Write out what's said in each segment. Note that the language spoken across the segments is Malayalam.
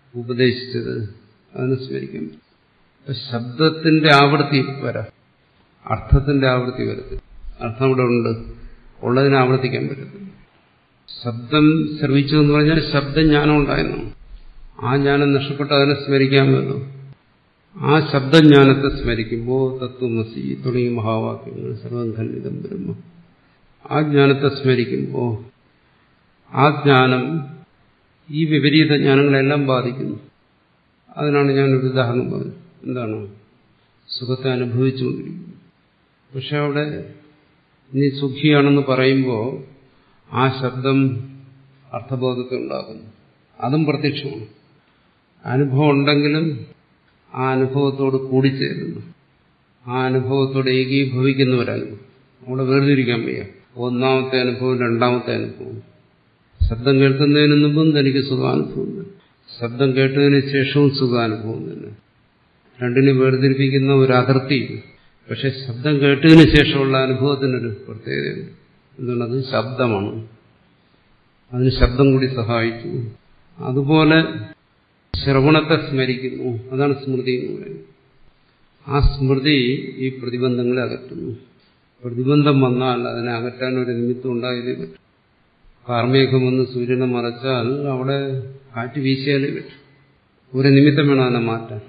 ഉപദേശിച്ചത് അതിനെ സ്മരിക്കാൻ പറ്റും അപ്പൊ ശബ്ദത്തിന്റെ ആവൃത്തി വരാം അർത്ഥത്തിന്റെ ആവൃത്തി വരത്തില്ല അർത്ഥം അവിടെ ഉണ്ട് ഉള്ളതിനെ ആവർത്തിക്കാൻ പറ്റത്തില്ല ശബ്ദം ശ്രവിച്ചു എന്ന് പറഞ്ഞാൽ ശബ്ദജ്ഞാനം ഉണ്ടായെന്നാണ് ആ ജ്ഞാനം നഷ്ടപ്പെട്ട് അതിനെ സ്മരിക്കാമല്ലോ ആ ശബ്ദജ്ഞാനത്തെ സ്മരിക്കുമ്പോൾ തത്വമസി തുടങ്ങിയ മഹാവാക്യങ്ങൾ സർവം ഖണ്ഡിതം ബ്രഹ്മ ആ ജ്ഞാനത്തെ സ്മരിക്കുമ്പോൾ ആ ജ്ഞാനം ഈ വിപരീത ജ്ഞാനങ്ങളെല്ലാം ബാധിക്കുന്നു അതിനാണ് ഞാനൊരു ഉദാഹരണം പറഞ്ഞത് എന്താണ് സുഖത്തെ അനുഭവിച്ചുകൊണ്ടിരിക്കുന്നു പക്ഷെ അവിടെ നീ സുഖിയാണെന്ന് പറയുമ്പോൾ ആ ശബ്ദം അർത്ഥബോധത്തെ ഉണ്ടാക്കുന്നു അതും പ്രത്യക്ഷമാണ് അനുഭവം ഉണ്ടെങ്കിലും ആ അനുഭവത്തോട് കൂടിച്ചേരുന്നു ആ അനുഭവത്തോട് ഏകീഭവിക്കുന്ന ഒരനുഭവം അവിടെ വേർതിരിക്കാൻ വയ്യ ഒന്നാമത്തെ അനുഭവം രണ്ടാമത്തെ അനുഭവം ശബ്ദം കേൾക്കുന്നതിന് മുമ്പും തനിക്ക് സുഖാനുഭവം തന്നെ ശബ്ദം കേട്ടതിന് ശേഷവും സുഖാനുഭവം തന്നെ രണ്ടിനെ വേർതിരിപ്പിക്കുന്ന ഒരു അതിർത്തി പക്ഷെ ശബ്ദം കേട്ടതിന് ശേഷമുള്ള അനുഭവത്തിനൊരു പ്രത്യേകതയുണ്ട് എന്തുകൊണ്ടത് ശബ്ദമാണ് അതിന് ശബ്ദം കൂടി സഹായിച്ചു അതുപോലെ ശ്രവണത്തെ സ്മരിക്കുന്നു അതാണ് സ്മൃതി എന്ന് പറയുന്നത് ആ സ്മൃതി ഈ പ്രതിബന്ധങ്ങളെ അകറ്റുന്നു പ്രതിബന്ധം വന്നാൽ അതിനെ അകറ്റാൻ ഒരു നിമിത്തം ഉണ്ടായതേ പറ്റും കാർമേഘം വന്ന് സൂര്യനെ മറച്ചാൽ അവിടെ കാറ്റ് വീശിയാലേ പറ്റും ഒരു നിമിത്തം വേണം അതിനെ മാറ്റാൻ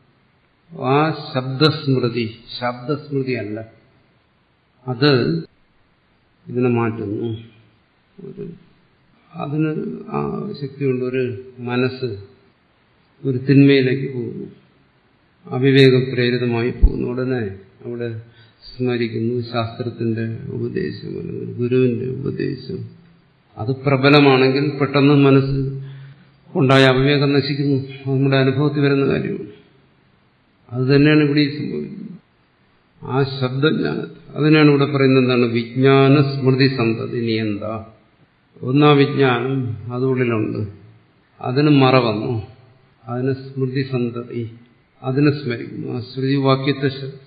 ആ ശബ്ദസ്മൃതി ശബ്ദസ്മൃതി അല്ല അത് ഇതിനെ മാറ്റുന്നു ഒരു അതിന് ആ ശക്തിയുണ്ട് ഒരു മനസ്സ് ഒരു തിന്മയിലേക്ക് പോകുന്നു അവിവേകം പ്രേരിതമായി പോകുന്നു ഉടനെ അവിടെ സ്മരിക്കുന്നു ശാസ്ത്രത്തിന്റെ ഉപദേശം അല്ലെങ്കിൽ ഗുരുവിന്റെ ഉപദേശം അത് പ്രബലമാണെങ്കിൽ പെട്ടെന്ന് മനസ്സ് ഉണ്ടായ അവിവേകം നശിക്കുന്നു അത് നമ്മുടെ അനുഭവത്തിൽ വരുന്ന കാര്യമാണ് അത് തന്നെയാണ് ഇവിടെ സംഭവിക്കുന്നത് ആ ശബ്ദജ്ഞാനത്തെ അതിനാണ് ഇവിടെ പറയുന്നത് എന്താണ് വിജ്ഞാന സ്മൃതി സന്തതി നിയന്ത ഒന്നാ വിജ്ഞാനം അതുള്ളിലുണ്ട് അതിന് മറ വന്നു അതിന് സ്മൃതി സന്തതി അതിനെ സ്മരിക്കുന്നു ആ ശ്രുതിവാക്യത്തെ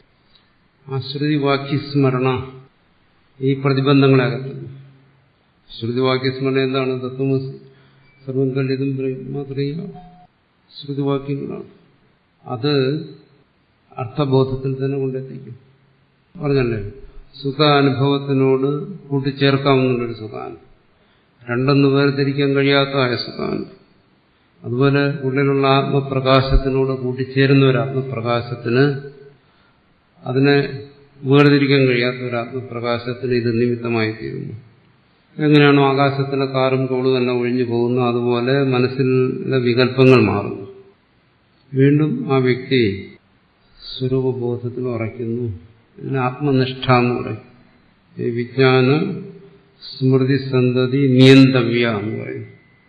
ആ ശ്രുതിവാക്യസ്മരണ ഈ പ്രതിബന്ധങ്ങളെ അകറ്റുന്നു ശ്രുതിവാക്യസ്മരണ എന്താണ് തത്വമസി സർവം കല്ലിതും മാത്രമേ ശ്രുതിവാക്യങ്ങളാണ് അത് അർത്ഥബോധത്തിൽ തന്നെ കൊണ്ടെത്തിക്കും പറഞ്ഞല്ലേ സുഖാനുഭവത്തിനോട് കൂട്ടിച്ചേർക്കാവുന്നൊരു സുഖാനുഭവം രണ്ടൊന്ന് വേർതിരിക്കാൻ കഴിയാത്തതായ സുഖാനുഭവം അതുപോലെ ഉള്ളിലുള്ള ആത്മപ്രകാശത്തിനോട് കൂട്ടിച്ചേരുന്ന ഒരു ആത്മപ്രകാശത്തിന് അതിനെ വേർതിരിക്കാൻ കഴിയാത്ത ഒരു ആത്മപ്രകാശത്തിന് ഇത് നിമിത്തമായി തീരുന്നു എങ്ങനെയാണോ ആകാശത്തിലെ കാറും കോളും എല്ലാം ഒഴിഞ്ഞു പോകുന്നു അതുപോലെ മനസ്സിലെ വികല്പങ്ങൾ മാറുന്നു വീണ്ടും ആ വ്യക്തി സ്വരൂപബോധത്തിൽ ഉറയ്ക്കുന്നു ഇതിന് ആത്മനിഷ്ഠ എന്ന് പറയും ഈ വിജ്ഞാന സ്മൃതി സന്തതി നിയന്തവ്യ എന്ന് പറയും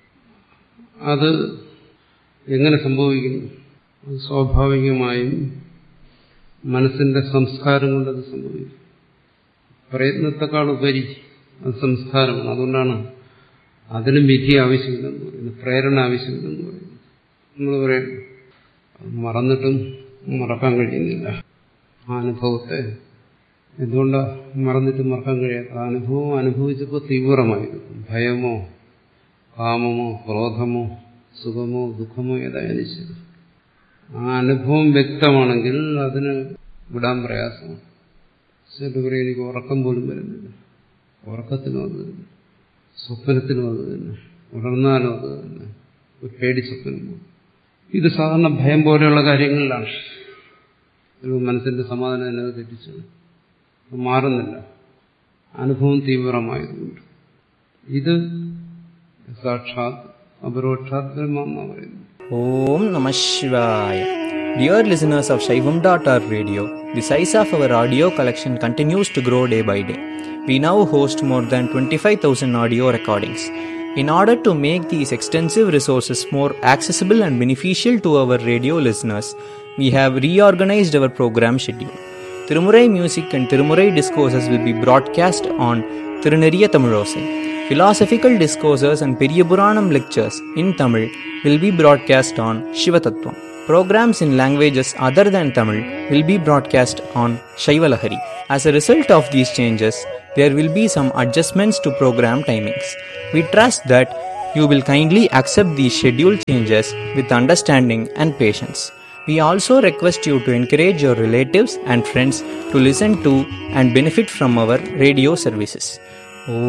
അത് എങ്ങനെ സംഭവിക്കുന്നു അത് സ്വാഭാവികമായും മനസ്സിന്റെ സംസ്കാരം കൊണ്ടത് സംഭവിക്കും പ്രയത്നത്തെക്കാൾ ഉപരി അത് സംസ്കാരമാണ് അതുകൊണ്ടാണ് അതിനും വിധി ആവശ്യമില്ലെന്ന് പറയുന്നത് പ്രേരണ ആവശ്യമില്ലെന്ന് പറയുന്നത് നമ്മൾ പറയും മറന്നിട്ടും മറക്കാൻ കഴിയുന്നില്ല ആ അനുഭവത്തെ എന്തുകൊണ്ടാണ് മറന്നിട്ട് മറക്കാൻ കഴിയാത്ത ആ അനുഭവം അനുഭവിച്ചപ്പോൾ തീവ്രമായിരുന്നു ഭയമോ കാമമോ ക്രോധമോ സുഖമോ ദുഃഖമോ ഏതായാലും ശരി ആ അനുഭവം വ്യക്തമാണെങ്കിൽ അതിന് വിടാൻ പ്രയാസമാണ് ചില പറയും എനിക്ക് ഉറക്കം പോലും വരുന്നില്ല ഉറക്കത്തിനും അത് തന്നെ സ്വപ്നത്തിനും അത് തന്നെ ഉണർന്നാലും അത് തന്നെ ഒരു പേടി സ്വപ്നം ഇത് സാധാരണ ഭയം പോലെയുള്ള കാര്യങ്ങളിലാണ് ഒരു മനസ്സിന്റെ സമാധാനം എന്നത് തെറ്റിച്ചു മാറുന്നില്ല അനുഭവം തീവ്രമായതുകൊണ്ട് ഇത് സാക്ഷാത് അപരോക്ഷാത് ബ്രഹ്മ എന്നാണ് പറയുന്നത് Om Namah Shivaya. Dear listeners of Shaivam.org radio, the size of our audio collection continues to grow day by day. We now host more than 25,000 audio recordings. In order to make these extensive resources more accessible and beneficial to our radio listeners, we have reorganized our program schedule. Tirumurai music and Tirumurai discourses will be broadcast on Tiruneriya Tamilosai. Philosophical discourses and Periyapuranam lectures in Tamil will be broadcast on Shivatattvam. Programs in languages other than Tamil will be broadcast on Shaivalahari. As a result of these changes, there will be some adjustments to program timings. We trust that you will kindly accept these schedule changes with understanding and patience. We also request you to encourage your relatives and friends to listen to and benefit from our radio services.